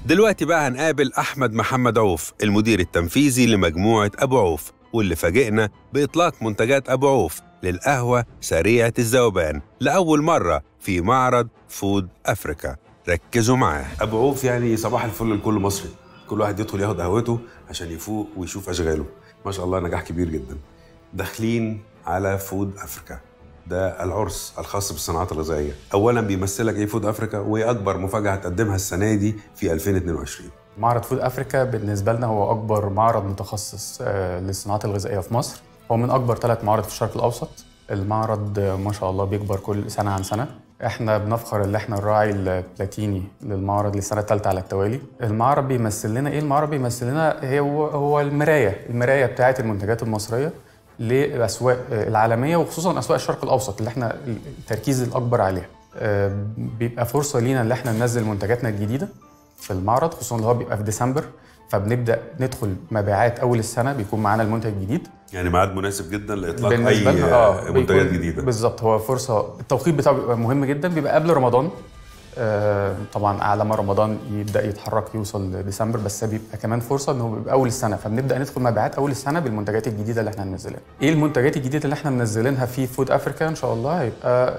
دلوقتي بقى هنقابل أحمد محمد عوف المدير التنفيذي لمجموعة أبو عوف واللي فاجئنا بإطلاق منتجات أبو عوف للقهوة سريعة الذوبان لأول مرة في معرض فود أفريكا ركزوا معاه ابو عوف يعني صباح الفل لكل مصري كل واحد يدخل ياخد قهوته عشان يفوق ويشوف اشغاله ما شاء الله نجاح كبير جدا داخلين على فود افريكا ده العرس الخاص بالصناعات الغذائيه اولا بيمثلك ايه فود افريكا وايه اكبر مفاجاه هتقدمها السنه دي في 2022 معرض فود افريكا بالنسبه لنا هو اكبر معرض متخصص آه، للصناعات الغذائيه في مصر هو من اكبر ثلاث معارض في الشرق الاوسط المعرض آه، ما شاء الله بيكبر كل سنه عن سنه احنا بنفخر ان احنا الراعي البلاتيني للمعرض للسنه الثالثه على التوالي المعرض بيمثل لنا ايه المعرض بيمثل لنا هو هو المرايه المرايه بتاعه المنتجات المصريه للاسواق آه، العالميه وخصوصا اسواق الشرق الاوسط اللي احنا التركيز الاكبر عليها آه، بيبقى فرصه لينا ان احنا ننزل منتجاتنا الجديده في المعرض خصوصا اللي هو بيبقى في ديسمبر فبنبدا ندخل مبيعات اول السنه بيكون معانا المنتج الجديد يعني ميعاد مناسب جدا لاطلاق بالنسبه اي لنا آه منتجات بيكون- جديده بالظبط هو فرصه التوقيت بتاعه بيبقى مهم جدا بيبقى قبل رمضان آه، طبعا على ما رمضان يبدا يتحرك يوصل لديسمبر بس بيبقى كمان فرصه ان هو بيبقى اول السنه فبنبدا ندخل مبيعات اول السنه بالمنتجات الجديده اللي احنا هننزلها. ايه المنتجات الجديده اللي احنا منزلينها في فود افريكا ان شاء الله هيبقى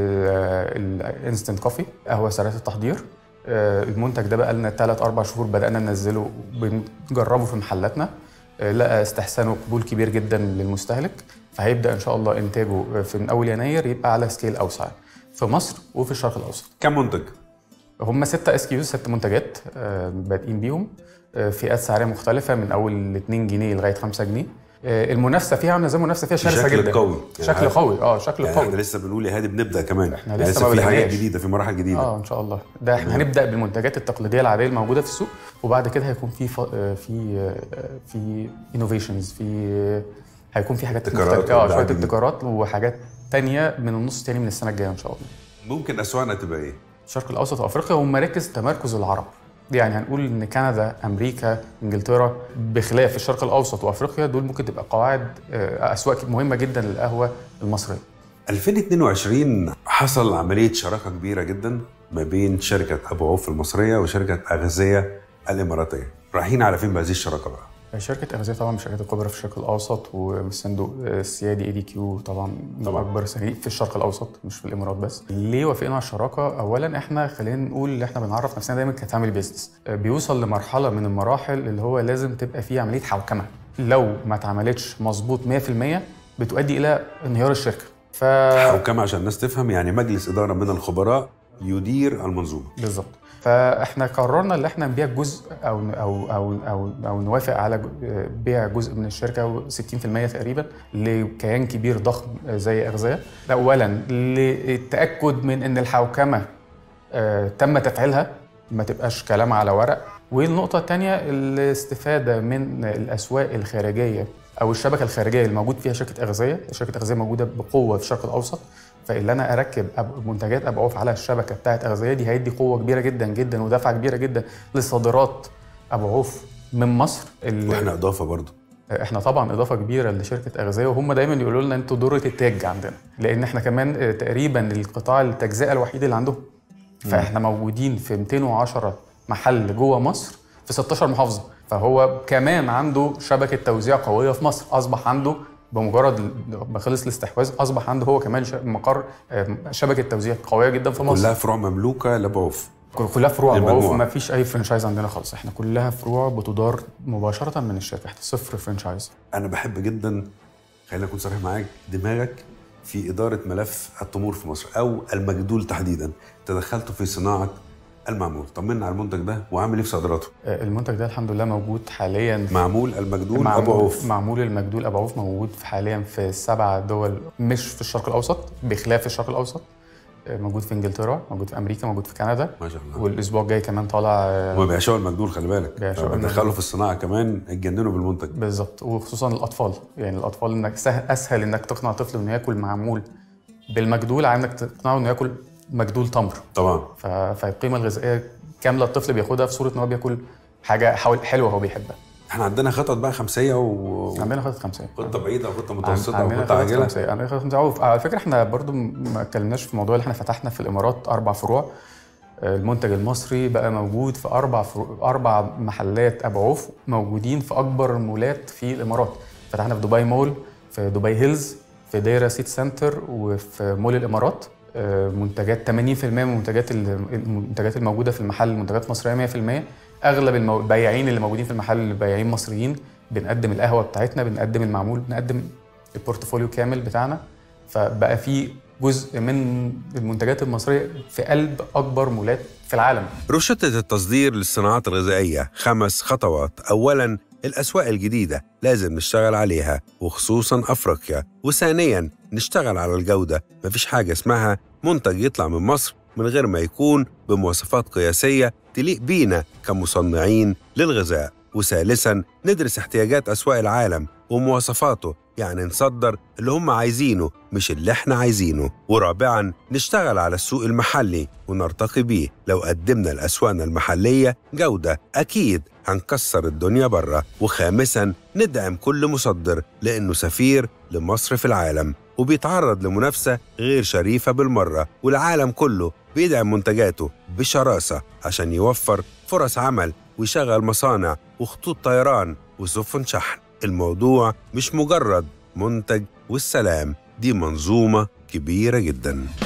الانستنت كوفي قهوه سريعه التحضير آه، المنتج ده بقى لنا 3 4 شهور بدانا ننزله بنجربه في محلاتنا آه، لقى استحسان وقبول كبير جدا للمستهلك فهيبدا ان شاء الله انتاجه في من اول يناير يبقى على سكيل اوسع في مصر وفي الشرق الاوسط. كم منتج هم ستة اس كيوز ست منتجات آه، بادئين بيهم آه، فئات سعريه مختلفه من اول 2 جنيه لغايه 5 جنيه آه، المنافسه فيها عامله زي المنافسه فيها شرسه بشكل جدا قوي. يعني شكل عارف- قوي اه شكل يعني احنا قوي لسه بنقول يا هادي بنبدا كمان إحنا يعني لسه ما في حاجات بدأناش. جديده في مراحل جديده اه ان شاء الله ده احنا هنبدا بالمنتجات التقليديه العاديه الموجوده في السوق وبعد كده هيكون في ف... آه، في آه، في انوفيشنز في آه، هيكون في حاجات ابتكارات مختلفه اه وإبداع شويه جديد. ابتكارات وحاجات تانية من النص التاني من السنه الجايه ان شاء الله ممكن اسواقنا تبقى ايه الشرق الاوسط وافريقيا هم مراكز تمركز العرب يعني هنقول ان كندا امريكا انجلترا بخلاف الشرق الاوسط وافريقيا دول ممكن تبقى قواعد آه، اسواق مهمه جدا للقهوه المصريه 2022 حصل عمليه شراكه كبيره جدا ما بين شركه ابو عوف المصريه وشركه اغذيه الاماراتيه رايحين على فين بهذه الشراكه بقى شركة أغذية طبعا من الشركات الكبرى في الشرق الأوسط والصندوق السيادي اي دي كيو طبعا من طبعاً. أكبر صناديق في الشرق الأوسط مش في الإمارات بس. ليه وافقنا على الشراكة؟ أولا إحنا خلينا نقول إن إحنا بنعرف نفسنا دايما كفاميلي بيزنس. بيوصل لمرحلة من المراحل اللي هو لازم تبقى فيه عملية حوكمة. لو ما اتعملتش مظبوط 100% بتؤدي إلى انهيار الشركة. ف حوكمه عشان الناس تفهم يعني مجلس اداره من الخبراء يدير المنظومه بالظبط فاحنا قررنا ان احنا نبيع جزء او او او او, أو نوافق على ج- بيع جزء من الشركه 60% تقريبا لكيان كبير ضخم زي اغذيه ده اولا للتاكد من ان الحوكمه آه، تم تفعيلها ما تبقاش كلام على ورق والنقطه الثانيه الاستفاده من الاسواق الخارجيه او الشبكه الخارجيه اللي موجود فيها شركه اغذيه شركه اغذيه موجوده بقوه في الشرق الاوسط فاللي انا اركب أب- منتجات ابو عوف على الشبكه بتاعه اغذيه دي هيدي قوه كبيره جدا جدا ودفعه كبيره جدا لصادرات ابو عوف من مصر اللي واحنا اضافه برضه احنا طبعا اضافه كبيره لشركه اغذيه وهم دايما يقولوا لنا انتوا دوره التاج عندنا لان احنا كمان آه، تقريبا القطاع التجزئه الوحيد اللي عندهم فاحنا موجودين في 210 محل جوه مصر في 16 محافظه فهو كمان عنده شبكه توزيع قويه في مصر اصبح عنده بمجرد ما خلص الاستحواذ اصبح عنده هو كمان ش- مقر آه، شبكه توزيع قويه جدا في مصر كلها فروع مملوكه لابو عوف كل- كلها فروع المجموعة. معروف ما فيش اي فرنشايز عندنا خالص احنا كلها فروع بتدار مباشره من الشركه احنا صفر فرنشايز انا بحب جدا خلينا اكون صريح معاك دماغك في اداره ملف التمور في مصر او المجدول تحديدا تدخلت في صناعه المعمول طمنا على المنتج ده وعامل ايه في صادراته آه، المنتج ده الحمد لله موجود حاليا في معمول المجدول ابو معمول, عوف معمول المجدول ابو عوف موجود في حاليا في سبع دول مش في الشرق الاوسط بخلاف الشرق الاوسط آه، موجود في انجلترا موجود في امريكا موجود في كندا ما شاء الله والاسبوع الجاي كمان طالع آه، هما بيعشقوا المجدول خلي بالك بيعشقوا لما المجدول. دخلوا في الصناعه كمان اتجننوا بالمنتج بالظبط وخصوصا الاطفال يعني الاطفال انك سهل اسهل انك تقنع طفل انه ياكل معمول بالمجدول عن انك تقنعه انه ياكل مجدول تمر طبعا ف- فالقيمه الغذائيه كامله الطفل بياخدها في صوره ان هو بياكل حاجه حول- حلوه هو بيحبها احنا عندنا خطط بقى خمسيه و عندنا خطه خمسه خطه بعيده وخطه عن- متوسطه عندنا وخطه خطة عاجله خمسة عندنا خطة خمسة عوف. على فكرة احنا برضو ما اتكلمناش في موضوع اللي احنا فتحنا في الامارات اربع فروع المنتج المصري بقى موجود في اربع فرو... اربع محلات ابو عوف موجودين في اكبر مولات في الامارات فتحنا في دبي مول في دبي هيلز في دايره سيت سنتر وفي مول الامارات آه، منتجات 80% من المنتجات المنتجات الموجوده في المحل منتجات مصريه 100% اغلب المو- البياعين اللي موجودين في المحل بياعين مصريين بنقدم القهوه بتاعتنا بنقدم المعمول بنقدم البورتفوليو كامل بتاعنا فبقى في جزء من المنتجات المصريه في قلب اكبر مولات في العالم روشتة التصدير للصناعات الغذائية خمس خطوات أولاً الأسواق الجديدة لازم نشتغل عليها وخصوصاً أفريقيا وثانياً نشتغل على الجودة مفيش حاجة اسمها منتج يطلع من مصر من غير ما يكون بمواصفات قياسية تليق بينا كمصنعين للغذاء وثالثاً ندرس احتياجات أسواق العالم ومواصفاته يعني نصدر اللي هم عايزينه مش اللي احنا عايزينه ورابعا نشتغل على السوق المحلي ونرتقي بيه لو قدمنا لأسواقنا المحلية جودة أكيد هنكسر الدنيا بره وخامسا ندعم كل مصدر لأنه سفير لمصر في العالم وبيتعرض لمنافسة غير شريفة بالمرة والعالم كله بيدعم منتجاته بشراسة عشان يوفر فرص عمل ويشغل مصانع وخطوط طيران وسفن شحن الموضوع مش مجرد منتج والسلام دي منظومة كبيرة جداً